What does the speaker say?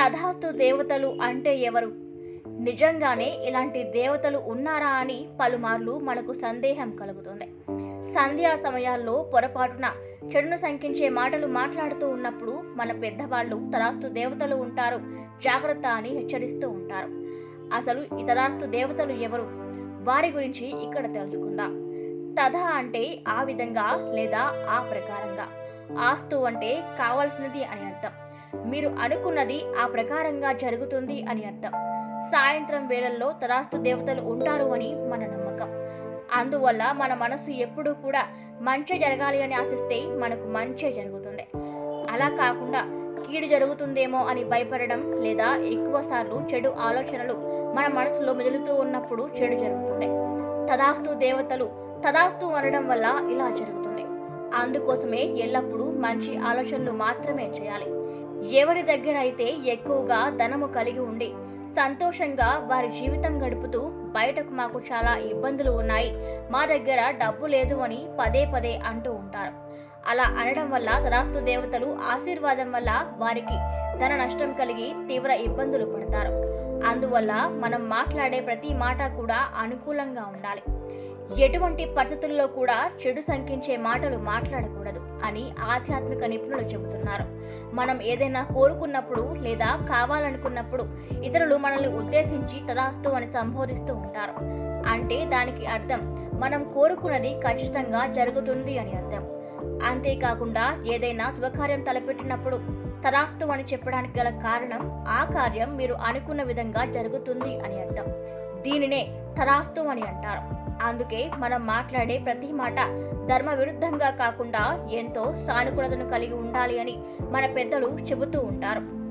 తథాస్తు దేవతలు అంటే ఎవరు నిజంగానే ఇలాంటి దేవతలు ఉన్నారా అని పలుమార్లు మనకు సందేహం కలుగుతుంది సంధ్యా సమయాల్లో పొరపాటున చెడును శంకించే మాటలు మాట్లాడుతూ ఉన్నప్పుడు మన పెద్దవాళ్ళు తరాస్తు దేవతలు ఉంటారు జాగ్రత్త అని హెచ్చరిస్తూ ఉంటారు అసలు ఈ తరాస్తు దేవతలు ఎవరు వారి గురించి ఇక్కడ తెలుసుకుందాం తథ అంటే ఆ విధంగా లేదా ఆ ప్రకారంగా ఆస్తు అంటే కావలసినది అని అర్థం మీరు అనుకున్నది ఆ ప్రకారంగా జరుగుతుంది అని అర్థం సాయంత్రం వేళల్లో తరాస్తు దేవతలు ఉంటారు అని మన నమ్మకం అందువల్ల మన మనసు ఎప్పుడూ కూడా మంచి జరగాలి అని ఆశిస్తే మనకు మంచి జరుగుతుంది అలా కాకుండా కీడు జరుగుతుందేమో అని భయపడడం లేదా ఎక్కువ సార్లు చెడు ఆలోచనలు మన మనసులో మెదులుతూ ఉన్నప్పుడు చెడు జరుగుతుంది తదాస్తు దేవతలు తదాస్తు అనడం వల్ల ఇలా జరుగుతుంది అందుకోసమే ఎల్లప్పుడూ మంచి ఆలోచనలు మాత్రమే చేయాలి ఎవరి దగ్గర అయితే ఎక్కువగా ధనము కలిగి ఉండి సంతోషంగా వారి జీవితం గడుపుతూ బయటకు మాకు చాలా ఇబ్బందులు ఉన్నాయి మా దగ్గర డబ్బు లేదు అని పదే పదే అంటూ ఉంటారు అలా అనడం వల్ల తరాస్తు దేవతలు ఆశీర్వాదం వల్ల వారికి ధన నష్టం కలిగి తీవ్ర ఇబ్బందులు పడతారు అందువల్ల మనం మాట్లాడే ప్రతి మాట కూడా అనుకూలంగా ఉండాలి ఎటువంటి పరిస్థితుల్లో కూడా చెడు సంకించే మాటలు మాట్లాడకూడదు అని ఆధ్యాత్మిక నిపుణులు చెబుతున్నారు మనం ఏదైనా కోరుకున్నప్పుడు లేదా కావాలనుకున్నప్పుడు ఇతరులు మనల్ని ఉద్దేశించి తదాస్తు అని సంబోధిస్తూ ఉంటారు అంటే దానికి అర్థం మనం కోరుకున్నది ఖచ్చితంగా జరుగుతుంది అని అర్థం అంతేకాకుండా ఏదైనా శుభకార్యం తలపెట్టినప్పుడు తరాస్తు అని చెప్పడానికి గల కారణం ఆ కార్యం మీరు అనుకున్న విధంగా జరుగుతుంది అని అర్థం దీనినే తరాస్తు అని అంటారు అందుకే మనం మాట్లాడే ప్రతి మాట ధర్మ విరుద్ధంగా కాకుండా ఎంతో సానుకూలతను కలిగి ఉండాలి అని మన పెద్దలు చెబుతూ ఉంటారు